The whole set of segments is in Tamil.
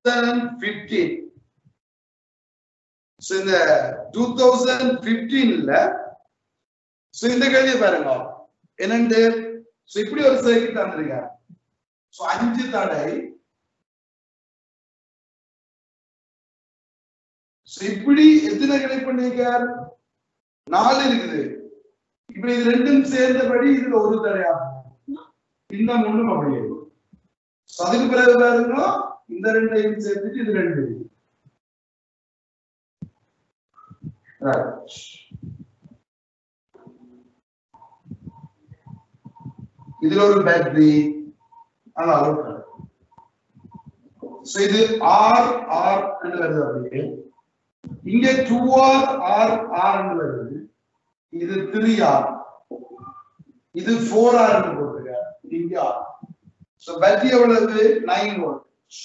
தௌசண்ட் பிப்டீன் இந்த டூ தௌசண்ட் பிப்டீன்ல இந்த கேள்வி பாருங்க என்னண்டு So, இப்படி ஒரு சர்க்கிட் தந்திருக்காரு So, அஞ்சு தடை So, இப்படி எத்தனை கனெக்ட் பண்ணிருக்கார் நாலு இருக்குது இப்ப இது ரெண்டும் சேர்ந்தபடி இதுல ஒரு தடையாகும் இந்த ஒண்ணும் அப்படியே So, அதுக்கு பிறகு பாருங்க இந்த ரெண்டையும் சேர்த்துட்டு இது ரெண்டு Right. இதுல ஒரு பேட்டரி அதான் So, இது ஆர் ஆர் என்று வருது அப்படியே இங்க டூ ஆர் ஆர் ஆர் என்று வருது இது த்ரீ ஆர் இது ஃபோர் ஆர் என்று போட்டுருக்க இங்க ஆர் ஸோ பேட்டரி எவ்வளவு நைன் வோல்ட்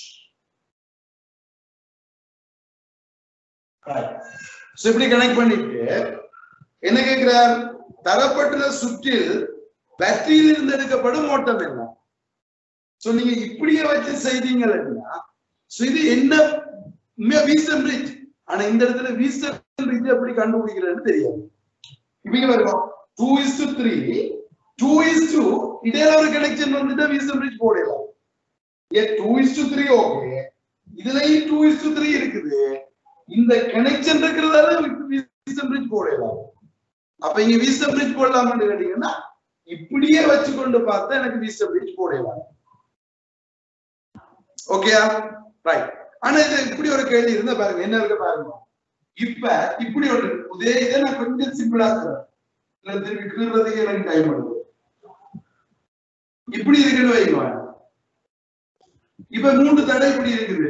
ஸோ இப்படி கனெக்ட் பண்ணிட்டு என்ன கேட்கிறார் தரப்பட்டுள்ள சுற்றில் பேட்டரியில் இருந்து எடுக்கப்படும் ஓட்டம் என்ன சோ நீங்க இப்படியே வச்சு செய்தீங்கன்னா so இது என்ன வீசம் பிரிட்ஜ் ஆனா இந்த இடத்துல வீசம் பிரிட்ஜ் எப்படி கண்டுபிடிக்கிறதுன்னு தெரியாது இவங்க வருவோம் two is to three two is to இடையில ஒரு கனெக்ஷன் வந்துட்டா வீசம் பிரிட்ஜ் போடலாம் A two is to three okay இதுலயும் டூ இஸ் டு த்ரீ இருக்குது இந்த கனெக்ஷன் இருக்கிறதால வீசம் பிரிட்ஜ் போடலாம் அப்ப இங்க வீசம் பிரிட்ஜ் போடலாம்னு கேட்டீங்கன்னா இப்படியே வச்சு கொண்டு பார்த்தா எனக்கு வீசம் பிரிட்ஜ் போடலாம் ஓகேயா ரைட் ஆனா இது இப்படி ஒரு கேள்வி இருந்தா பாருங்க என்ன இருக்கு பாருங்க இப்ப இப்படி ஒரு இதே இதை நான் கொஞ்சம் சிம்பிளா தரேன் இல்ல திருப்பி கீறதுக்கு எனக்கு டைம் எடுக்கும் இப்படி இருக்குன்னு வைங்க இப்ப மூன்று தடை இப்படி இருக்குது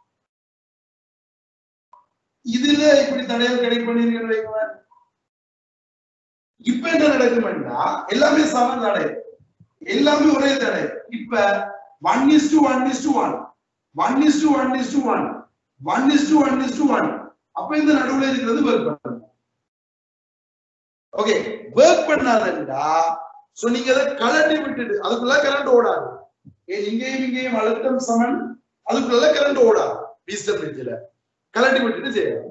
இதுல இப்படி தடைகள் கிடைக்க பண்ணிருக்கேன்னு வைங்க இப்ப என்ன நடக்கும்னா எல்லாமே சம தடை எல்லாமே ஒரே தடை இப்ப one is to one is to one one is to one is to one one is to one is to one அப்ப இந்த நடுவுல இருக்கிறது ஒர்க் பண்ணணும் ஓகே ஒர்க் பண்ணாதண்டா சோ நீங்க அதை கலட்டி விட்டுட்டு அதுக்குள்ள கரண்ட் ஓடாது ஏ, இங்கேயும் இங்கேயும் அழுத்தம் சமன் அதுக்குள்ள கரண்ட் ஓடாது பீஸ்ட பிரிட்ஜ்ல கலட்டி விட்டுட்டு செய்யலாம்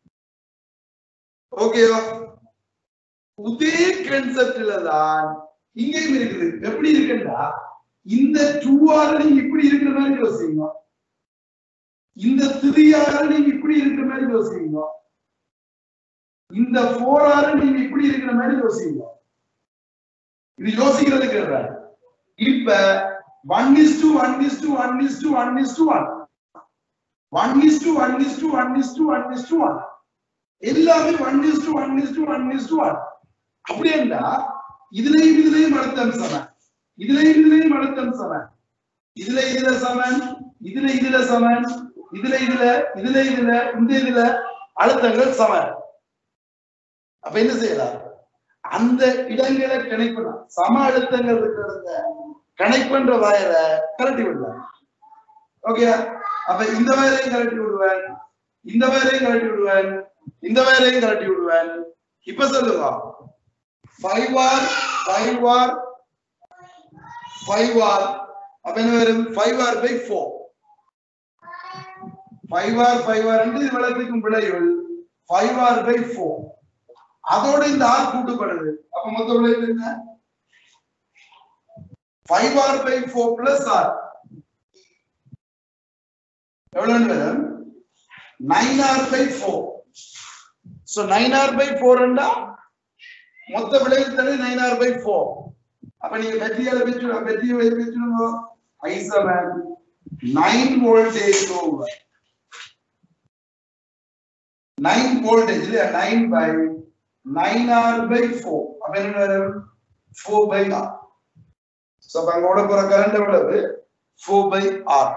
ஓகேவா இதே கான்செப்ட்ல தான் இங்கேயும் இருக்குது எப்படி இருக்குன்னா இந்த டூ ஆர் நீங்க இப்படி இருக்கிற மாதிரி யோசிங்க இந்த த்ரீ ஆர் நீங்க இப்படி இருக்கிற மாதிரி யோசிங்க இந்த ஃபோர் ஆர் நீங்க இப்படி இருக்கிற மாதிரி யோசிங்க இது யோசிக்கிறதுக்கு இல்ல. இப்ப one is to one is to one is to one is to one one is to one is to one is to one is to one எல்லாமே one is to one is to one is to one அப்படின்னா இதுலயும் இதுலயும் அழுத்தம் சமன் இதுலயும் இதுலயும் அழுத்தம் சமன் இதுல இதுல சமன் இதுல இதுல சமன் இதுல இதுல இதுல இதுல இந்த இதுல அழுத்தங்கள் சமன் அப்ப என்ன செய்யலாம் அந்த இடங்களை கனெக்ட் பண்ண சம அழுத்தங்கள் இருக்கிறத கனெக்ட் பண்ற வயரை கலட்டி விடலாம் ஓகே அப்ப இந்த வயரையும் கலட்டி விடுவேன் இந்த வயரையும் கலட்டி விடுவேன் இந்த வயரையும் கலட்டி விடுவேன் இப்ப சொல்லுங்க five R five R five R அப்ப என்ன வரும் five R by four five R five R என்று விளக்கிக்கும் விளைவுகள் ஃபைவ் ஆர் பை ஃபோர் அதோட இந்த ஆர் கூட்டப்படுது அப்ப மொத்த விளைவு என்ன five R by four plus R எவ்வளவு வரும் nine R by four so nine R by four மொத்த விளைவு தடை நைன் ஆர் பை ஃபோர் அப்ப நீங்க பெட்டியால வச்சு பெட்டியை வைத்து வச்சுருங்க I seven nine voltage over nine voltage இல்லையா nine by nine R by four அப்ப என்ன வரும் ஃபோர் பை ஆர் ஸோ அப்ப அங்க ஓட போற கரண்ட் எவ்வளவு ஃபோர் பை ஆர்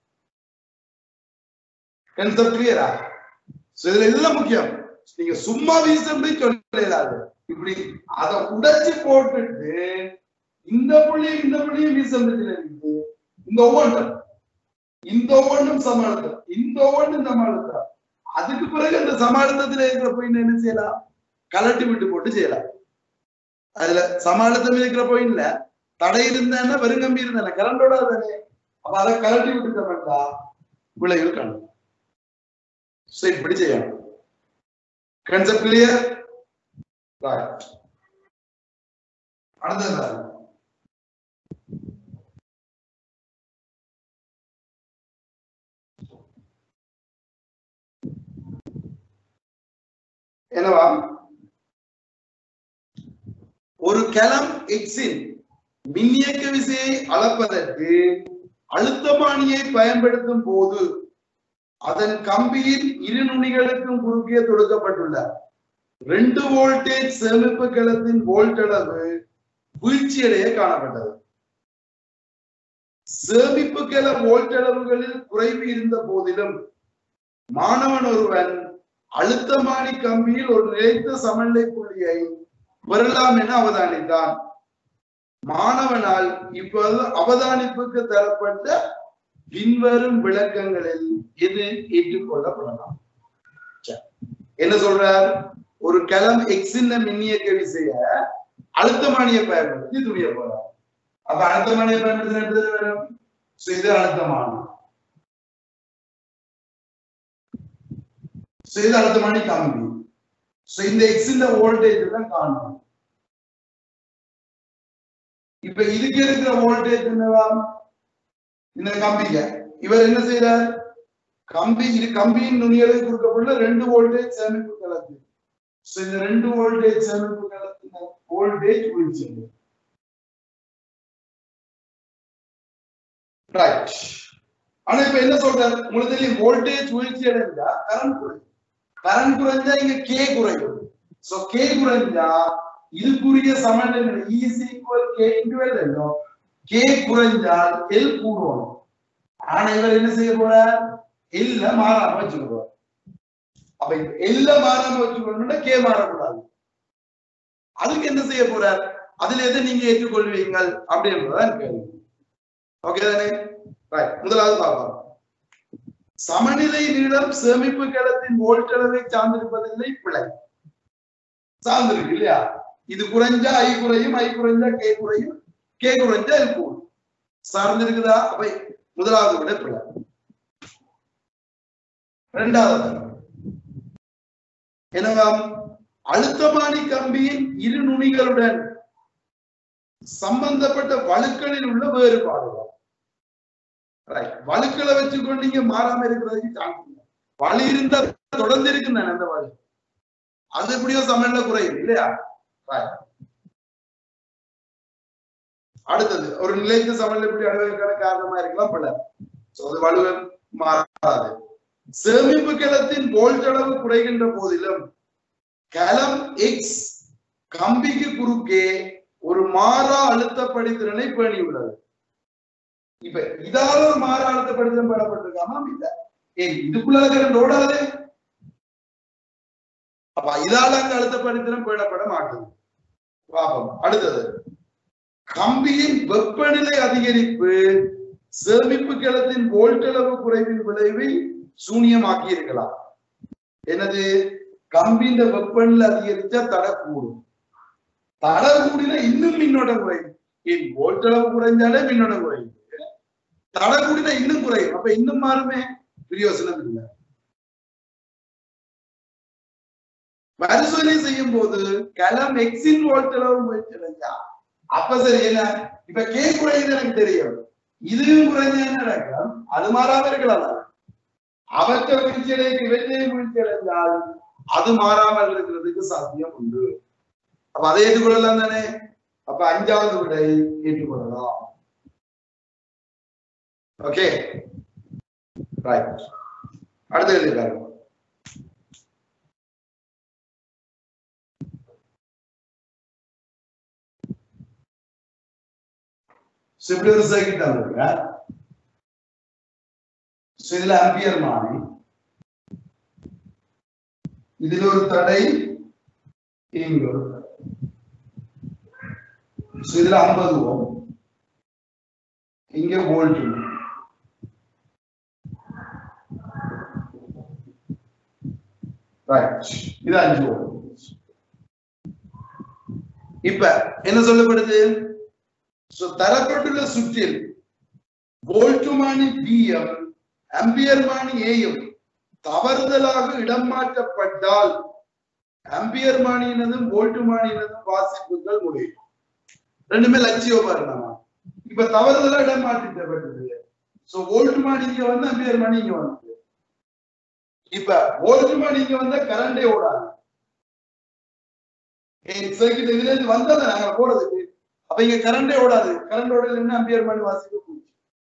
கன்செப்ட் கிளியரா ஸோ இதுல எல்லாம் முக்கியம் நீங்க சும்மா வீசம் சொல்லலாது இப்படி அதை உடைச்சு போட்டுட்டு இந்த புள்ளியும் இந்த புள்ளியும் வீசம் இருக்குது இந்த ஒவ்வொன்றும் இந்த ஒவ்வொன்றும் சமாளித்தம் இந்த ஒவ்வொன்றும் சமாளித்தம் அதுக்கு பிறகு அந்த சமாளித்தத்துல இருக்கிற போய் என்ன செய்யலாம் கலட்டி விட்டு போட்டு செய்யலாம் அதுல சமாளித்தம் இருக்கிற போயின்ல தடை இருந்தா வெறுங்கம்பி இருந்தா கரண்டோட தானே அப்ப அதை கலட்டி விட்டுட்டோம்டா விளைவில் காணும் So, இப்படி செய்யணும் கன்செப்ட் கிளியர் ரைட் அடுத்தது பாருங்க. என்னவா ஒரு கலம் எக்ஸின் மின்னியக்க விசையை அளப்பதற்கு அழுத்தமானியை பயன்படுத்தும் போது அதன் கம்பியின் இரு நுனிகளுக்கும் குறுக்கே தொடுக்கப்பட்டுள்ள ரெண்டு வோல்டேஜ் சேமிப்பு கலத்தின் வோல்ட் அளவு வீழ்ச்சியடைய காணப்பட்டது சேமிப்பு கல வோல்ட் அளவுகளில் குறைவு இருந்த போதிலும் மாணவன் ஒருவன் அழுத்தமானி கம்பியில் ஒரு நிலைத்த சமநிலை புள்ளியை பெறலாம் என அவதானித்தான் மாணவனால் இப்போது அவதானிப்புக்கு தரப்பட்ட பின்வரும் விளக்கங்களில் இது ஏற்றுக்கொள்ளப்படலாம் சரி. என்ன சொல்றார் ஒரு கலம் எக்ஸின் மின்னியக்க விசைய அழுத்தமானியை பயன்படுத்தி துணிய போறார் அப்ப அழுத்தமானியை பயன்படுத்தி எப்படி வரும் So, இது அழுத்தமானம் So, இது அழுத்தமானி கம்பி So, இந்த எக்ஸின் வோல்டேஜ் தான் காணணும் இப்ப இதுக்கு இருக்கிற வோல்டேஜ் என்னவா இந்த கம்பிங்க இவர் என்ன செய்யறார் கம்பி இது கம்பியின் நுனிகளுக்கு கொடுக்கப்பட்டுள்ள ரெண்டு வோல்டேஜ் சேமிப்பு கலத்து So, இந்த ரெண்டு வோல்டேஜ் சேமிப்பு கலத்தின வோல்டேஜ் வீழ்ச்சி ரைட் ஆனா இப்ப என்ன சொல்றாரு உங்களுக்கு தெரியும் வோல்டேஜ் வீழ்ச்சி அடைஞ்சா கரண்ட் குறையும் கரண்ட் குறைஞ்சா இங்க கே குறையும் சோ கே குறைஞ்சா இதுக்குரிய சமநிலை is equal K into L என்னும் கே குறைஞ்சால் எல் கூடும் ஆனா இவர் என்ன செய்ய போறார் எல்ல மாறாம வச்சுக்க போறார் அப்ப எல்ல மாறாம வச்சுக்கணும்னா கே மாறக்கூடாது அதுக்கு என்ன செய்ய போறார் அதுல எதை நீங்க ஏற்றுக்கொள்வீங்கள் அப்படின்றதான் கேள்வி ஓகே தானே ரைட் முதலாவது பார்ப்போம் சமநிலை நீளம் சேமிப்பு கலத்தின் வோல்ட் அளவை சார்ந்திருப்பதில்லை பிழை சார்ந்திருக்கு இல்லையா இது குறைஞ்சா ஐ குறையும் ஐ குறைஞ்சா கே குறையும் கே குறைஞ்சா இது கூடும் சார்ந்திருக்குதா அப்ப முதலாவது விட பிழை இரண்டாவது என்னவாம் அழுத்தமானி கம்பியின் இரு நுனிகளுடன் சம்பந்தப்பட்ட வழுக்களில் உள்ள வேறுபாடுகள் Right. வழுக்களை வச்சுக்கொண்டு இங்க மாறாம இருக்கிறதுக்கு சான்ஸ் இல்லை வலி இருந்தா தொடர்ந்து இருக்குன்னு அந்த வலி அது எப்படியோ சமையல்ல குறையும் இல்லையா Right. அடுத்தது ஒரு நிலைத்த சமையல் எப்படி அடைவதற்கான காரணமா இருக்கலாம் பல So, அது வலுவை மாறாது சேமிப்பு கலத்தின் வோல்ட் அளவு குறைகின்ற போதிலும் கலம் எக்ஸ் கம்பிக்கு குறுக்கே ஒரு மாறா அழுத்த படித்திறனை பேணியுள்ளது இப்ப இதால ஒரு மாறா அழுத்த படித்திறன் பெறப்பட்டிருக்காமா இல்ல ஏய் இதுக்குள்ள கரண்ட் ஓடாது அப்ப இதால அங்க அழுத்த படித்திறன் பேணப்பட மாட்டது பாப்போம் அடுத்தது கம்பியின் வெப்பநிலை அதிகரிப்பு சேமிப்பு கலத்தின் வோல்ட் அளவு குறைவின் விளைவை சூனியமாக்கி இருக்கலாம் எனது கம்பியின் வெப்பநிலை அதிகரிச்சா தடை கூடும் தடை கூடினா இன்னும் மின்னோட்டம் குறையும் என் வோல்ட் அளவு குறைஞ்சாலே மின்னோட்டம் குறையும் தடை கூடினா இன்னும் குறையும் அப்ப இன்னும் மாறுமே பிரயோசனம் இல்லை பரிசோதனை செய்யும் போது கலம் எக்ஸின் வோல்ட் அளவு முயற்சி அடைஞ்சா அப்ப சரி என்ன இப்ப கே குறையுது எனக்கு தெரியும் இதுவும் குறைஞ்ச என்ன நடக்கும் அது மாறாம இருக்கலாம் அவற்றை வீழ்ச்சி அடைக்க இவற்றையும் வீழ்ச்சி அடைந்தால் அது மாறாமல் இருக்கிறதுக்கு சாத்தியம் உண்டு அப்ப அதை ஏற்றுக்கொள்ளலாம் தானே அப்ப அஞ்சாவது விடை ஏற்றுக்கொள்ளலாம் ஓகே ரைட் அடுத்த எழுதிருக்காரு இப்படி ஒரு சர்க்கிட் தந்திருக்க இதுல அம்பியர் மாறி இதுல ஒரு தடை இங்க ஒரு தடை So, இதுல ஐம்பது ஓம் இங்க வோல்ட் ரைட் இது அஞ்சு ஓம் இப்ப என்ன சொல்லப்படுது So, தரப்பட்டுள்ள சுற்றில் வோல்ட்டுமானி பிஎம் அம்பியர்மானி ஏயும் தவறுதலாக இடம் மாற்றப்பட்டால் அம்பியர்மானியினதும் வோல்ட்டுமானியினதும் வாசிப்புகள் முடியும் ரெண்டுமே லட்சிய உபகரணமா இப்ப தவறுதலா இடம் மாற்றிட்டப்பட்டது சோ வோல்ட்டுமானி இங்க வந்து அம்பியர்மானி இங்க வந்து இப்ப வோல்ட்டுமானி இங்க வந்தா கரண்டே ஓடாது சர்க்கிட் இதுல இருந்து வந்ததை நாங்க போறதுக்கு அப்ப இங்க கரண்டே ஓடாது கரண்ட் ஓடல அம்பியர் மணி வாசிப்பு போச்சு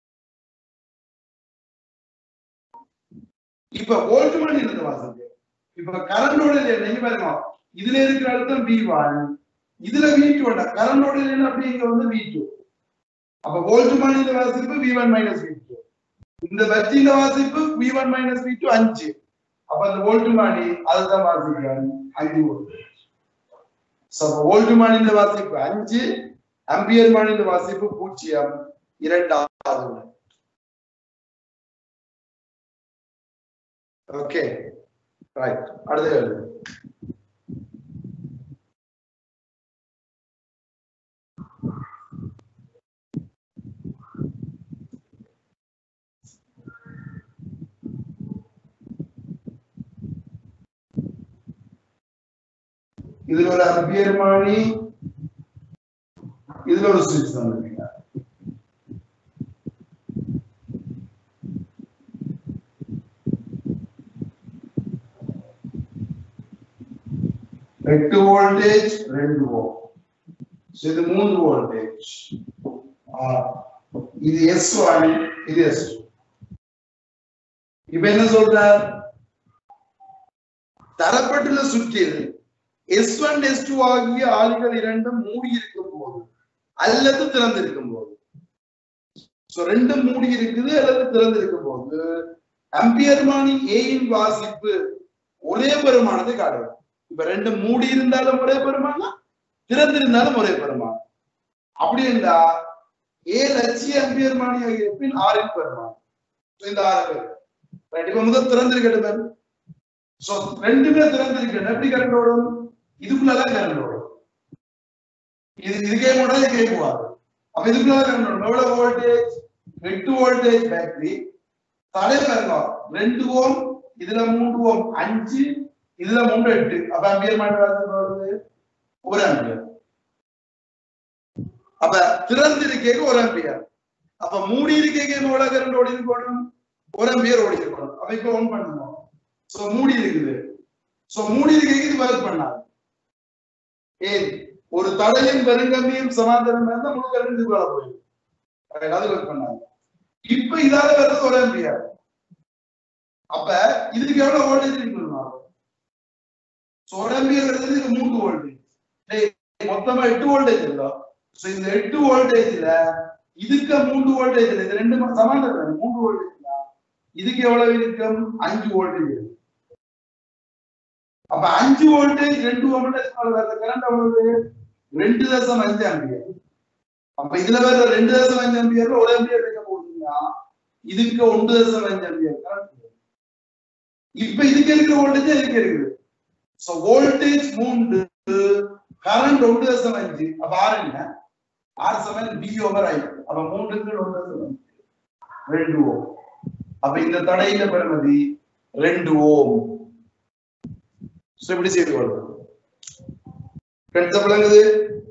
இப்ப வோல்ட் மணி இருந்த வாசிப்பு இப்ப கரண்ட் ஓடல நீங்க பாருங்க இதுல இருக்கிற அழுத்தம் வி ஒன் இதுல வி டூ கரண்ட் ஓடல அப்படி இங்க வந்து வி டூ அப்ப வோல்ட் மணி வாசிப்பு V one minus V two இந்த பத்தியில வாசிப்பு V one minus V two அஞ்சு அப்ப அந்த வோல்ட் மணி அதுதான் வாசிக்கிறாங்க அஞ்சு வோல்ட் வோல்ட் மாநில வாசிப்பு அஞ்சு அம்பியர் மாநில வாசிப்பு பூஜ்ஜியம் இரண்டாவது ஓகே ரைட் அடுத்த கேள்வி இதுல ஒரு அம்பியர் மாணி இதுல ஒரு சுவிட்ச் தந்திருக்கீங்க எட்டு வோல்டேஜ் ரெண்டு ஓம் இது மூன்று வோல்டேஜ் இது எஸ் ஒன் இது எஸ் டூ இப்ப என்ன சொல்றார் தரப்பட்டுள்ள சுற்றில் எஸ் ஒன் எஸ் டூ ஆகிய ஆளிகள் இரண்டும் மூடி இருக்கும் போது அல்லது திறந்திருக்கும் போது சோ ரெண்டும் மூடி இருக்குது அல்லது திறந்திருக்கும் போது அம்பியர்மானி ஏயின் வாசிப்பு ஒரே பெருமானத்தை காட்டுவோம் இப்ப ரெண்டு மூடி இருந்தாலும் ஒரே பெருமானம் திறந்திருந்தாலும் ஒரே பெருமானம் அப்படி இருந்தா ஏ லட்சிய அம்பியர்மானி ஆகிய பின் ஆறின் பெருமானம் இந்த ஆறு பேர் ரைட் இப்ப முதல் திறந்திருக்கட்டும் சோ ரெண்டுமே திறந்திருக்கணும் எப்படி கரண்ட் ஓடும் இதுக்குள்ளதான் கரண்ட் ஓடும் இது இதுக்கே போனா இதுக்கே போகாது அப்ப இதுக்குள்ளதான் கரண்ட் ஓடும் எவ்வளவு வோல்டேஜ் எட்டு வோல்டேஜ் பேட்டரி தடை பாருங்க ரெண்டு ஓம் இதுல மூன்று ஓம் அஞ்சு இதுல மூன்று எட்டு அப்ப அம்பியர் மாற்று ஒரு அம்பியர் அப்ப திறந்து இருக்கேக்கு ஒரு அம்பியர் அப்ப மூடி இருக்கேக்கு எவ்வளவு கரண்ட் ஓடி இருக்கணும் ஒரு அம்பியர் ஓடி இருக்கணும் அப்ப இப்ப ஒன் பண்ணுவோம் சோ மூடி இருக்குது சோ மூடி இருக்கேக்கு இது ஒர்க் பண்ணாது ஏன் ஒரு தடையும் பெருங்கம்பியும் சமாந்தரம் இருந்தா முழு கரண்ட் இதுக்குள்ள போயிடும் அது ஒர்க் பண்ணாது இப்ப இதால வர்றது ஒரு அம்பியர் அப்ப இதுக்கு எவ்வளவு வோல்டேஜ் இருக்கணும் ஒரு அம்பியர் வருது இது மூன்று வோல்டேஜ் மொத்தமா எட்டு வோல்டேஜ் இல்ல சோ இந்த எட்டு வோல்டேஜ்ல இதுக்கு மூன்று வோல்டேஜ் இது ரெண்டு சமாந்தரம் மூன்று வோல்டேஜ் இதுக்கு எவ்வளவு இருக்கும் அஞ்சு வோல்டேஜ் அப்ப அஞ்சு வோல்டேஜ் ரெண்டு வோல்டேஜ் கரண்ட் எவ்வளவு ரெண்டு தசம் அஞ்சு அம்பியர் அப்ப இதுல வேற ரெண்டு தசம் அஞ்சு அம்பியர்ல ஒரு அம்பியர் வைக்க போகுதுன்னா இதுக்கு ஒன்று தசம் அஞ்சு அம்பியர் கரண்ட் இப்ப இதுக்கு இருக்கிற வோல்டேஜ் இதுக்கு இருக்குது சோ வோல்டேஜ் மூன்று கரண்ட் ஒன்று தசம் அஞ்சு அப்ப ஆறு என்ன ஆறு சமயம் பி ஓவர் ஐ அப்ப மூன்றுக்கு ஒன்று தசம் அஞ்சு ரெண்டு ஓம் அப்ப இந்த தடையில பெறுமதி ரெண்டு ஓம் சோ இப்படி செய்து கொள்ளும் ஃப்ரெண்ட்ஸ் விளங்குது